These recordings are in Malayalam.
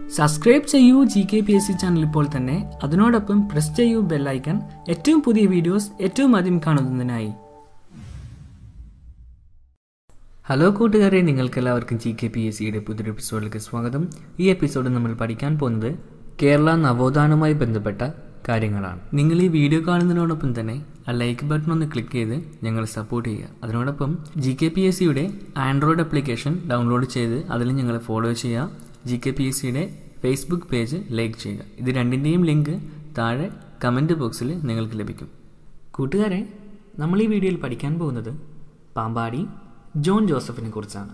സബ്സ്ക്രൈബ് ചെയ്യൂ G K P S C channel ഇപ്പോൾ തന്നെ അതിനോടൊപ്പം പ്രസ് ചെയ്യൂ ബെല്ലൈക്കൺ ഏറ്റവും പുതിയ വീഡിയോസ് ഏറ്റവും ആദ്യം കാണുന്നതിനായി ഹലോ കൂട്ടുകാരെ നിങ്ങൾക്ക് എല്ലാവർക്കും ജി കെ പി എസ് സിയുടെ പുതിയൊരു എപ്പിസോഡിലേക്ക് സ്വാഗതം ഈ എപ്പിസോഡിൽ നമ്മൾ പഠിക്കാൻ പോകുന്നത് കേരള നവോത്ഥാനവുമായി ബന്ധപ്പെട്ട കാര്യങ്ങളാണ് നിങ്ങൾ ഈ വീഡിയോ കാണുന്നതിനോടൊപ്പം തന്നെ ആ ലൈക്ക് ബട്ടൺ ഒന്ന് ക്ലിക്ക് ചെയ്ത് ഞങ്ങളെ സപ്പോർട്ട് ചെയ്യുക അതിനോടൊപ്പം ജി കെ പി എസ് സിയുടെ ആൻഡ്രോയിഡ് ആപ്ലിക്കേഷൻ ഡൗൺലോഡ് ചെയ്ത് അതിൽ ഞങ്ങളെ ഫോളോ ചെയ്യുക ജി കെ പി എസ് സിയുടെ ഫേസ്ബുക്ക് പേജ് ലൈക്ക് ചെയ്യുക ഇത് രണ്ടിൻ്റെയും ലിങ്ക് താഴെ കമൻറ്റ് ബോക്സിൽ നിങ്ങൾക്ക് ലഭിക്കും കൂട്ടുകാരെ നമ്മൾ ഈ വീഡിയോയിൽ പഠിക്കാൻ പോകുന്നത് പാമ്പാടി ജോൺ ജോസഫിനെ കുറിച്ചാണ്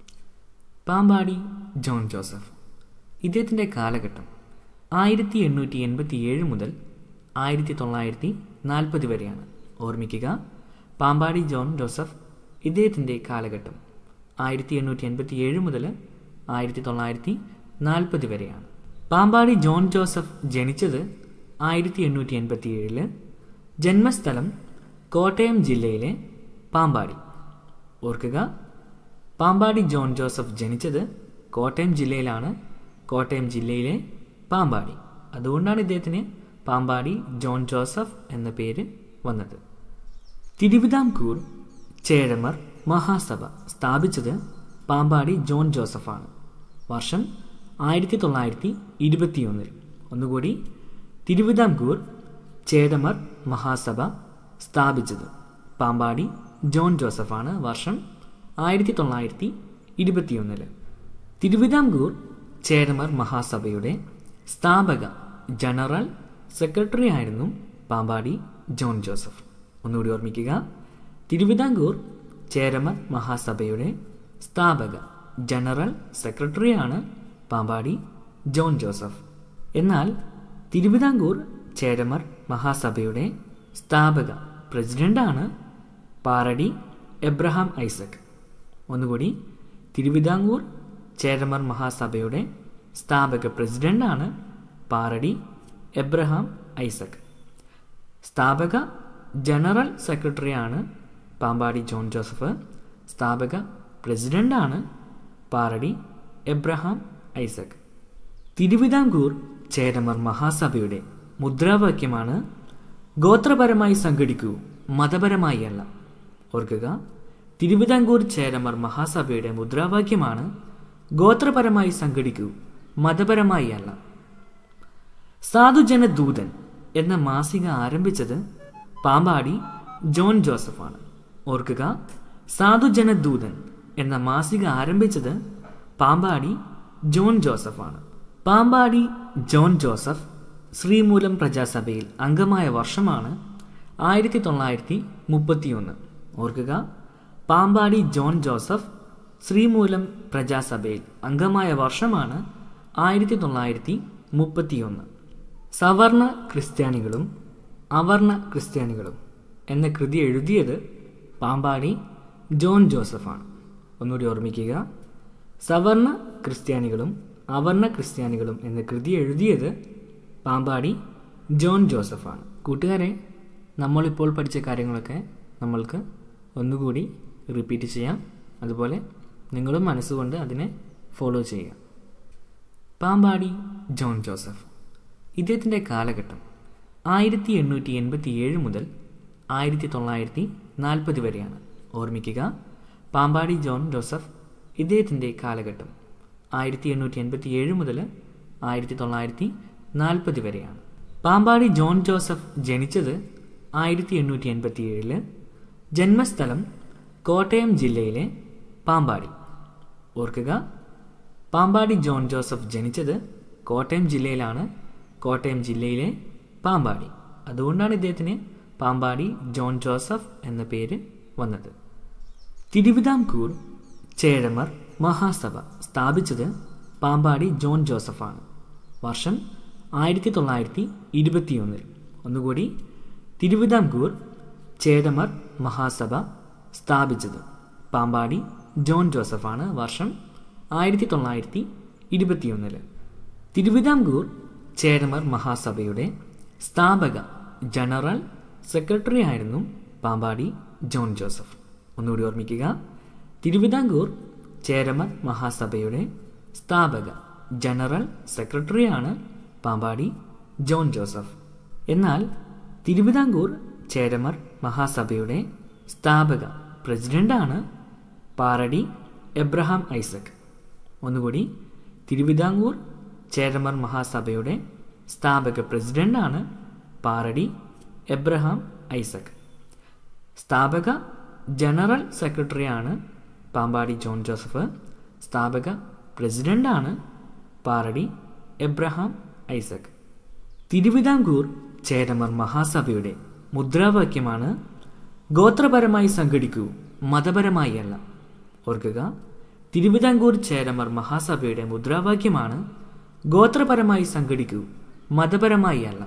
പാമ്പാടി ജോൺ ജോസഫ് ഇദ്ദേഹത്തിൻ്റെ കാലഘട്ടം ആയിരത്തി എണ്ണൂറ്റി എൺപത്തി ഏഴ് മുതൽ ആയിരത്തി തൊള്ളായിരത്തി നാൽപ്പത് വരെയാണ് ഓർമ്മിക്കുക പാമ്പാടി ജോൺ ജോസഫ് ഇദ്ദേഹത്തിൻ്റെ കാലഘട്ടം ആയിരത്തി എണ്ണൂറ്റി എൺപത്തി ഏഴ് മുതൽ ആയിരത്തി തൊള്ളായിരത്തി നാൽപ്പത് വരെയാണ് പാമ്പാടി ജോൺ ജോസഫ് ജനിച്ചത് ആയിരത്തി എണ്ണൂറ്റി എൺപത്തി ഏഴില് ജന്മസ്ഥലം കോട്ടയം ജില്ലയിലെ പാമ്പാടി ഓർക്കുക പാമ്പാടി ജോൺ ജോസഫ് ജനിച്ചത് കോട്ടയം ജില്ലയിലാണ് കോട്ടയം ജില്ലയിലെ പാമ്പാടി അതുകൊണ്ടാണ് ഇദ്ദേഹത്തിന് പാമ്പാടി ജോൺ ജോസഫ് എന്ന പേര് വന്നത് തിരുവിതാംകൂർ ചേഴമർ മഹാസഭ സ്ഥാപിച്ചത് പാമ്പാടി ജോൺ ജോസഫാണ് വർഷം ആയിരത്തി തൊള്ളായിരത്തി ഇരുപത്തിയൊന്നിൽ ഒന്നുകൂടി തിരുവിതാംകൂർ ചേടമർ മഹാസഭ സ്ഥാപിച്ചത് പാമ്പാടി ജോൺ ജോസഫാണ് വർഷം ആയിരത്തി തൊള്ളായിരത്തി ഇരുപത്തിയൊന്നില് തിരുവിതാംകൂർ ചേരമർ മഹാസഭയുടെ സ്ഥാപക ജനറൽ സെക്രട്ടറി ആയിരുന്നു പാമ്പാടി ജോൺ ജോസഫ് ഒന്നുകൂടി ഓർമ്മിക്കുക തിരുവിതാംകൂർ ചേരമർ മഹാസഭയുടെ സ്ഥാപക ജനറൽ സെക്രട്ടറിയാണ് പാമ്പാടി ജോൺ ജോസഫ് എന്നാൽ തിരുവിതാംകൂർ ചേരമർ മഹാസഭയുടെ സ്ഥാപക പ്രസിഡന്റാണ് പാറടി എബ്രഹാം ഐസക് ഒന്നുകൂടി തിരുവിതാംകൂർ ചേരമർ മഹാസഭയുടെ സ്ഥാപക പ്രസിഡന്റാണ് പാറടി എബ്രഹാം ഐസക് സ്ഥാപക ജനറൽ സെക്രട്ടറിയാണ് പാമ്പാടി ജോൺ ജോസഫ് സ്ഥാപക പ്രസിഡന്റാണ് പാറടി എബ്രഹാം ഐസക് തിരുവിതാംകൂർ ചേരമർ മഹാസഭയുടെ മുദ്രാവാക്യമാണ് ഗോത്രപരമായി സംഘടിക്കൂ മതപരമായി അല്ല ഓർക്കുക തിരുവിതാംകൂർ ചേരമർ മഹാസഭയുടെ മുദ്രാവാക്യമാണ് ഗോത്രപരമായി സംഘടിക്കൂ മതപരമായി അല്ല സാധുജന ദൂതൻ എന്ന മാസിക ആരംഭിച്ചത് പാമ്പാടി ജോൺ ജോസഫാണ് ഓർക്കുക സാധുജന ദൂതൻ എന്ന മാസിക ആരംഭിച്ചത് പാമ്പാടി ജോൺ ജോസഫാണ് പാമ്പാടി ജോൺ ജോസഫ് ശ്രീമൂലം പ്രജാസഭയിൽ അംഗമായ വർഷമാണ് ആയിരത്തി തൊള്ളായിരത്തി മുപ്പത്തിയൊന്ന് ഓർക്കുക പാമ്പാടി ജോൺ ജോസഫ് ശ്രീമൂലം പ്രജാസഭയിൽ അംഗമായ വർഷമാണ് ആയിരത്തി തൊള്ളായിരത്തി മുപ്പത്തിയൊന്ന് സവർണ ക്രിസ്ത്യാനികളും അവർണ ക്രിസ്ത്യാനികളും എന്ന കൃതി എഴുതിയത് പാമ്പാടി ജോൺ ജോസഫാണ് ഒന്നുകൂടി ഓർമ്മിക്കുക സവർണ ക്രിസ്ത്യാനികളും അവർണ ക്രിസ്ത്യാനികളും എന്ന കൃതി എഴുതിയത് പാമ്പാടി ജോൺ ജോസഫാണ് കൂട്ടുകാരെ നമ്മളിപ്പോൾ പഠിച്ച കാര്യങ്ങളൊക്കെ നമ്മൾക്ക് ഒന്നുകൂടി റിപ്പീറ്റ് ചെയ്യാം അതുപോലെ നിങ്ങളും മനസ്സുകൊണ്ട് അതിനെ ഫോളോ ചെയ്യുക പാമ്പാടി ജോൺ ജോസഫ് ഇദ്ദേഹത്തിൻ്റെ കാലഘട്ടം ആയിരത്തി എണ്ണൂറ്റി എൺപത്തി ഏഴ് മുതൽ ആയിരത്തി തൊള്ളായിരത്തി നാൽപ്പത് വരെയാണ് ഓർമ്മിക്കുക പാമ്പാടി ജോൺ ജോസഫ് ഇദ്ദേഹത്തിൻ്റെ കാലഘട്ടം ആയിരത്തി എണ്ണൂറ്റി എൺപത്തി ഏഴ് മുതൽ ആയിരത്തി തൊള്ളായിരത്തി നാൽപ്പത് വരെയാണ് പാമ്പാടി ജോൺ ജോസഫ് ജനിച്ചത് ആയിരത്തി എണ്ണൂറ്റി എൺപത്തി ഏഴില് ജന്മസ്ഥലം കോട്ടയം ജില്ലയിലെ പാമ്പാടി ഓർക്കുക പാമ്പാടി ജോൺ ജോസഫ് ജനിച്ചത് കോട്ടയം ജില്ലയിലാണ് കോട്ടയം ജില്ലയിലെ പാമ്പാടി അതുകൊണ്ടാണ് ഇദ്ദേഹത്തിന് പാമ്പാടി ജോൺ ജോസഫ് എന്ന പേര് വന്നത് തിരുവിതാംകൂർ ചേഴമർ മഹാസഭ സ്ഥാപിച്ചത് പാമ്പാടി ജോൺ ജോസഫാണ് വർഷം ആയിരത്തി തൊള്ളായിരത്തി ഇരുപത്തിയൊന്നിൽ ഒന്നുകൂടി തിരുവിതാംകൂർ ചേടമർ മഹാസഭ സ്ഥാപിച്ചത് പാമ്പാടി ജോൺ ജോസഫാണ് വർഷം ആയിരത്തി തൊള്ളായിരത്തി ഇരുപത്തിയൊന്നില് തിരുവിതാംകൂർ ചേരമർ മഹാസഭയുടെ സ്ഥാപക ജനറൽ സെക്രട്ടറി ആയിരുന്നു പാമ്പാടി ജോൺ ജോസഫ് ഒന്നുകൂടി ഓർമ്മിക്കുക തിരുവിതാംകൂർ ചേരമർ മഹാസഭയുടെ സ്ഥാപക ജനറൽ സെക്രട്ടറിയാണ് പാമ്പാടി ജോൺ ജോസഫ് എന്നാൽ തിരുവിതാംകൂർ ചേരമർ മഹാസഭയുടെ സ്ഥാപക പ്രസിഡന്റാണ് പാറടി എബ്രഹാം ഐസക് ഒന്നുകൂടി തിരുവിതാംകൂർ ചേരമർ മഹാസഭയുടെ സ്ഥാപക പ്രസിഡന്റാണ് പാറടി എബ്രഹാം ഐസക് സ്ഥാപക ജനറൽ സെക്രട്ടറിയാണ് പാമ്പാടി ജോൺ ജോസഫ് സ്ഥാപക പ്രസിഡന്റാണ് പാറടി എബ്രഹാം ഐസക് തിരുവിതാംകൂർ ചേരമർ മഹാസഭയുടെ മുദ്രാവാക്യമാണ് ഗോത്രപരമായി സംഘടിക്കൂ മതപരമായി അല്ല ഓർക്കുക തിരുവിതാംകൂർ ചേരമർ മഹാസഭയുടെ മുദ്രാവാക്യമാണ് ഗോത്രപരമായി സംഘടിക്കൂ മതപരമായി അല്ല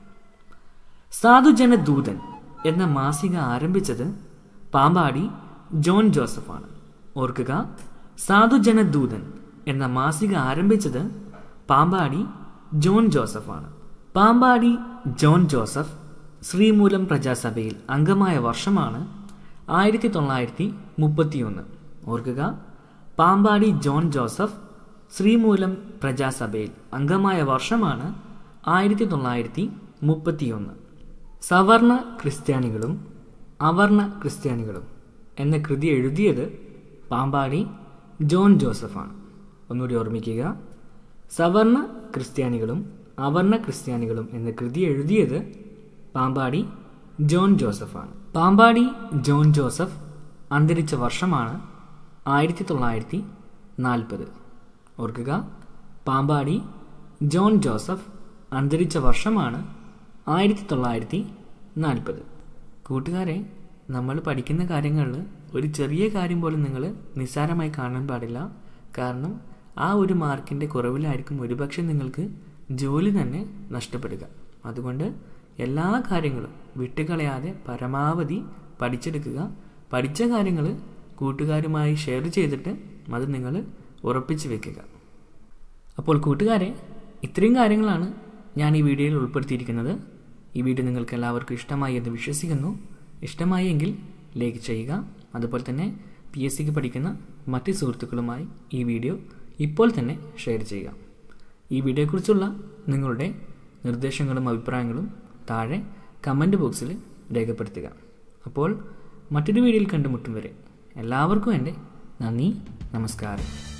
സാധുജന ദൂതൻ എന്ന മാസിക ആരംഭിച്ചത് പാമ്പാടി ജോൺ ജോസഫാണ് ഓർക്കുക സാധുജന ദൂതൻ എന്ന മാസിക ആരംഭിച്ചത് പാമ്പാടി ജോൺ ജോസഫാണ് പാമ്പാടി ജോൺ ജോസഫ് ശ്രീമൂലം പ്രജാസഭയിൽ അംഗമായ വർഷമാണ് ആയിരത്തി തൊള്ളായിരത്തി മുപ്പത്തിയൊന്ന് ഓർക്കുക പാമ്പാടി ജോൺ ജോസഫ് ശ്രീമൂലം പ്രജാസഭയിൽ അംഗമായ വർഷമാണ് ആയിരത്തി തൊള്ളായിരത്തി മുപ്പത്തിയൊന്ന് സവർണ ക്രിസ്ത്യാനികളും അവർണ ക്രിസ്ത്യാനികളും എന്ന കൃതി എഴുതിയത് പാമ്പാടി ജോൺ ജോസഫാണ് ഒന്നുകൂടി ഓർമ്മിക്കുക സവർണ ക്രിസ്ത്യാനികളും അവർണ ക്രിസ്ത്യാനികളും എന്ന കൃതി എഴുതിയത് പാമ്പാടി ജോൺ ജോസഫാണ് പാമ്പാടി ജോൺ ജോസഫ് അന്തരിച്ച വർഷമാണ് ആയിരത്തി തൊള്ളായിരത്തി നാൽപ്പത് ഓർക്കുക പാമ്പാടി ജോൺ ജോസഫ് അന്തരിച്ച വർഷമാണ് ആയിരത്തി തൊള്ളായിരത്തി നാൽപ്പത് കൂട്ടുകാരെ നമ്മൾ പഠിക്കുന്ന കാര്യങ്ങളിൽ ഒരു ചെറിയ കാര്യം പോലും നിങ്ങൾ നിസ്സാരമായി കാണാൻ പാടില്ല കാരണം ആ ഒരു മാർക്കിൻ്റെ കുറവിലായിരിക്കും ഒരുപക്ഷെ നിങ്ങൾക്ക് ജോലി തന്നെ നഷ്ടപ്പെടുക അതുകൊണ്ട് എല്ലാ കാര്യങ്ങളും വിട്ടുകളയാതെ പരമാവധി പഠിച്ചെടുക്കുക പഠിച്ച കാര്യങ്ങൾ കൂട്ടുകാരുമായി ഷെയർ ചെയ്തിട്ട് അത് നിങ്ങൾ ഉറപ്പിച്ച് വെക്കുക അപ്പോൾ കൂട്ടുകാരെ ഇത്രയും കാര്യങ്ങളാണ് ഞാൻ ഈ വീഡിയോയിൽ ഉൾപ്പെടുത്തിയിരിക്കുന്നത് ഈ വീഡിയോ നിങ്ങൾക്ക് എല്ലാവർക്കും ഇഷ്ടമായി എന്ന് വിശ്വസിക്കുന്നു ഇഷ്ടമായി എങ്കിൽ ലൈക്ക് ചെയ്യുക അതുപോലെ തന്നെ പി എസ് സിക്ക് പഠിക്കുന്ന മറ്റ് സുഹൃത്തുക്കളുമായി ഈ വീഡിയോ ഇപ്പോൾ തന്നെ ഷെയർ ചെയ്യുക ഈ വീഡിയോയെക്കുറിച്ചുള്ള നിങ്ങളുടെ നിർദ്ദേശങ്ങളും അഭിപ്രായങ്ങളും താഴെ കമൻറ്റ് ബോക്സിൽ രേഖപ്പെടുത്തുക അപ്പോൾ മറ്റൊരു വീഡിയോയിൽ കണ്ടുമുട്ടും വരെ എല്ലാവർക്കും എൻ്റെ നന്ദി നമസ്കാരം